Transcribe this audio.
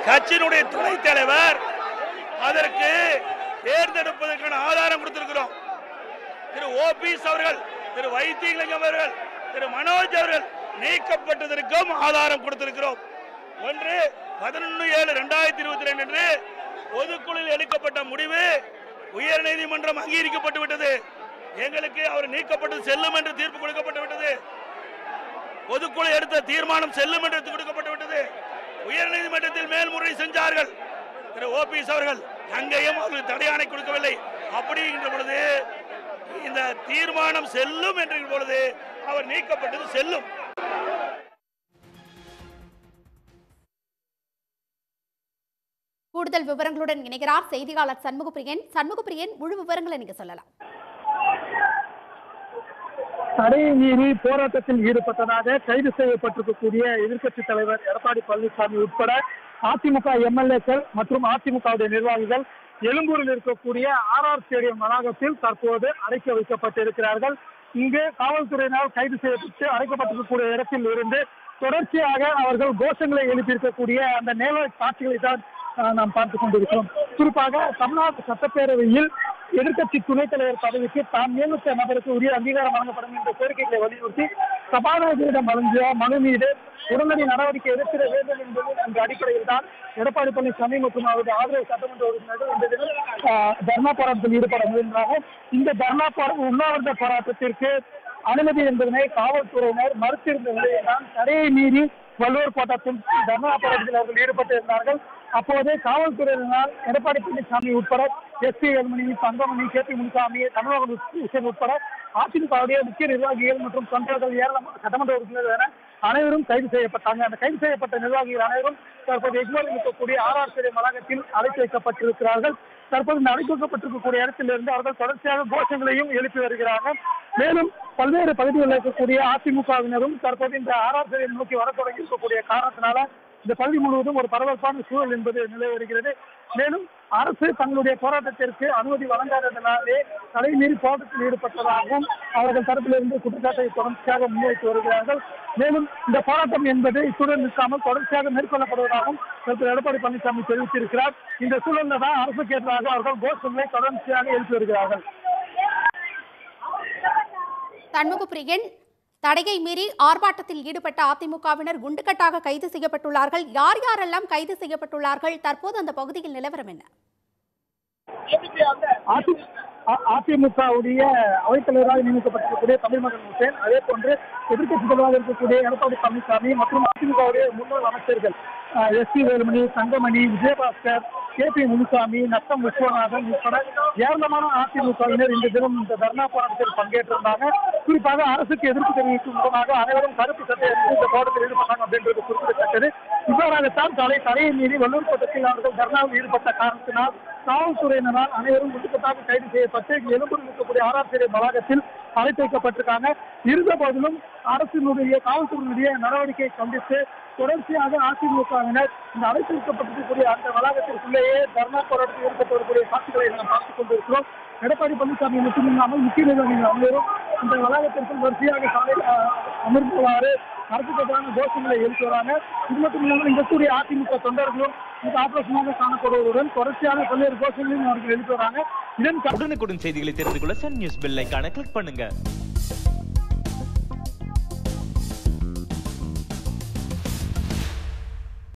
கட்சியினுடைய துணைத் தலைவர் அதற்கு தேர்ந்தெடுப்பதற்கான ஆதாரம் கொடுத்திருக்கிறோம் திரு ஓபிஎஸ் அவர்கள் திரு வைத்தியலிங்கம் அவர்கள் திரு மனோஜ் அவர்கள் நீக்கப்பட்டதற்கும் ஆதாரம் கொடுத்திருக்கிறோம் ஒன்று பதினொன்று ஏழு ரெண்டாயிரத்தி இருபத்தி ரெண்டு அன்று பொதுக்குழுவில் எடுக்கப்பட்ட முடிவு உயர் நீதிமன்றம் அங்கீகரிக்கப்பட்டு விட்டது எங்களுக்கு அவர் நீக்கப்பட்டது செல்லும் என்று தீர்ப்பு கொடுக்கப்பட்டு விட்டது பொதுக்குழு எடுத்த தீர்மானம் செல்லும் என்று கொடுக்கப்பட்டு விட்டது உயர் நீதிமன்றத்தில் மேல்முறை செஞ்சார்கள் திரு ஓபிஎஸ் அவர்கள் அங்கேயும் அவர்களுக்கு தடையாணை கொடுக்கவில்லை அப்படிங்கிற பொழுது இந்த தீர்மானம் செல்லும் என்ற பொழுது அவர் நீக்கப்பட்டது செல்லும் கூடுதல் விவரங்களுடன் இணைகிறார் செய்தியாளர் சண்முகப்பிரியன் சண்முகப்பிரியன் முழு விவரங்களை நீங்க சொல்லலாம் தடையை மீறி போராட்டத்தில் ஈடுபட்டதாக கைது செய்யப்பட்டிருக்கக்கூடிய எதிர்க்கட்சித் தலைவர் எடப்பாடி பழனிசாமி உட்பட அதிமுக எம்எல்ஏக்கள் மற்றும் அதிமுகவுடைய நிர்வாகிகள் எழும்பூரில் இருக்கக்கூடிய ஆர் ஆர் ஸ்டேடியம் வளாகத்தில் தற்போது அடைக்க வைக்கப்பட்டிருக்கிறார்கள் இங்கு காவல்துறையினால் கைது செய்யப்பட்டு அடைக்கப்பட்டிருக்கக்கூடிய இடத்தில் இருந்து தொடர்ச்சியாக அவர்கள் கோஷங்களை எழுப்பியிருக்கக்கூடிய அந்த நேர காட்சிகளை தான் ஆஹ், நாம் பார்த்துக் கொண்டிருக்கிறோம் குறிப்பாக தமிழ்நாடு சட்டப்பேரவையில் எதிர்க்கட்சி துணைத் தலைவர் பதவிக்கு தாம் நியமித்த நபருக்கு உரிய அங்கீகாரம் வழங்கப்படும் என்ற கோரிக்கைகளை வலியுறுத்தி சபாநாயகரிடம் வழங்கிய மனு மீது உடனடி நடவடிக்கை எடுத்திட வேண்டும் என்பது என்ற அடிப்படையில் தான் எடப்பாடி பழனிசாமி மற்றும் அவரது ஆதரவு சட்டமன்ற உறுப்பினர்கள் இந்த தினம் ஆஹ், தர்ணா போராட்டத்தில் ஈடுபட முயன்றார்கள் இந்த தர்ணா போரா உண்ணாவிரத போராட்டத்திற்கு அனுமதி என்பதனை காவல்துறையினர் மறுத்திருந்த நிலையில் தான் தடையை மீறி வள்ளுவர் கோட்டத்தில் தர்ணா போராட்டத்தில் அவர்கள் ஈடுபட்டு இருந்தார்கள் அப்போது காவல்துறையினரால் எடப்பாடி பழனிசாமி உட்பட S P Velumani Thangamani K P Munusamy தமிழக ஹுசேன் உட்பட அதிமுகவுடைய முக்கிய நிர்வாகிகள் மற்றும் தொண்டர்கள் ஏராளமான சட்டமன்ற உறுப்பினர்கள் என அனைவரும் கைது செய்யப்பட்டாங்க அந்த கைது செய்யப்பட்ட நிர்வாகிகள் அனைவரும் தற்போது எக்மோரில் இருக்கக்கூடிய ஆர்ஆர் சிறை வளாகத்தில் அடைத்து வைக்கப்பட்டிருக்கிறார்கள் தற்போது இந்த அடைத்து வைக்கப்பட்டிருக்கக்கூடிய இடத்திலிருந்து அவர்கள் தொடர்ச்சியாக கோஷங்களையும் எழுப்பி வருகிறார்கள் மேலும் பல்வேறு பகுதிகளில் இருக்கக்கூடிய அதிமுகவினரும் தற்போது இந்த ஆர்ஆர் சிறையை நோக்கி வர தொடங்கி இருக்கக்கூடிய காரணத்தினால இந்த பகுதி முழுவதும் ஒரு பரபரப்பான சூழல் என்பது நிலவி வருகிறது மேலும் அரசு தங்களுடைய போராட்டத்திற்கு அனுமதி வழங்காததனாலே தலைமீறி போராட்டத்தில் ஈடுபட்டதாகவும் அவர்கள் தரப்பிலிருந்து குற்றச்சாட்டை தொடர்ச்சியாக முன்வைத்து வருகிறார்கள் மேலும் இந்த போராட்டம் என்பது இத்துடன் நிற்காமல் தொடர்ச்சியாக மேற்கொள்ளப்படுவதாகவும் திரு எடப்பாடி பழனிசாமி தெரிவித்திருக்கிறார் இந்த சூழலில் தான் அரசுக்கு எதிராக அவர்கள் கோஷங்களை தொடர்ச்சியாக எழுப்பி வருகிறார்கள் சண்முகப்பிரியன் தடையை மீறி ஆர்ப்பாட்டத்தில் ஈடுபட்ட அதிமுகவினர் குண்டுகட்டாக கைது செய்யப்பட்டுள்ளார்கள் யார் யாரெல்லாம் கைது செய்யப்பட்டுள்ளார்கள் தற்போது அந்த பகுதியில் நிலவரம் என்ன அதி- அ- அதிமுகவுடைய அவைத்தலைவராக நியமிக்கப்பட்டிருக்கக்கூடிய தமிழ்மகன் ஹுசேன் அதே போன்று எதிர்க்கட்சி தலைவராக இருக்கக்கூடிய எடப்பாடி பழனிசாமி மற்றும் அதிமுகவுடைய முன்னாள் அமைச்சர்கள் S P Velumani Thangamani Vijayabaskar K P Munusamy Natham Viswanathan உட்பட ஏராளமான அதிமுகவினர் இந்த தினம் இந்த தர்ணா போராட்டத்தில் பங்கேற்றிருந்தாங்க குறிப்பாக அரசுக்கு எதிர்ப்பு தெரிவிக்கும் விதமாக அனைவரும் கருப்பு சட்டை அணிந்து இந்த போராட்டத்தில் ஈடுபட்டாங்க அப்படின்றது குறிப்பிடத்தக்கது இவ்வாறாகத்தான் தலை தலையை மீறி வல்லூர் கோட்டத்தில் அவர்கள் தர்ணாவில் ஈடுபட்ட காரணத்தினால் காவல்துறையினரால் அனைவரும் குண்டுக்கட்டாக கைது செய்யப்பட்டு எழும்பூரில் இருக்கக்கூடிய ஆராய்ச்சி வளாகத்தில் அழைத்து வைக்கப்பட்டிருக்காங்க இருந்த போதிலும் அரசினுடைய காவல்துறையினுடைய நடவடிக்கையை கண்டித்து தொடர்ச்சியாக அதிமுகவினர் இந்த அழைத்து வைக்கப்பட்டிருக்கக்கூடிய அந்த வளாகத்திற்குள்ளேயே தர்ணா போராட்டத்தில் ஈடுபட்டு வரக்கூடிய காட்சிகளை நாம் பார்த்துக் கொண்டிருக்கிறோம் எடப்பாடி பழனிசாமி மட்டுமில்லாமல் முக்கிய நிர்வாகிகள் அனைவரும் இந்த வளாகத்திற்குள் வரிசையாக சாலையில் அஹ், அமர்ந்தவாறு அரசுக்கு எதிரான கோஷங்களை எழுப்பி வராங்க இது மட்டும் இல்லாமல் இங்க கூடிய அதிமுக தொண்டர்களும் இந்த ஆபரேஷனாக காணப்படுவதுடன் தொடர்ச்சியாக பல்வேறு கோஷங்களையும் அவர்கள் எழுப்பி வராங்க இதன் உடனுக்குடன் செய்திகளை தெரிந்து கொள்ள சன் நியூஸ் பெல் ஐகானை கிளிக் பண்ணுங்க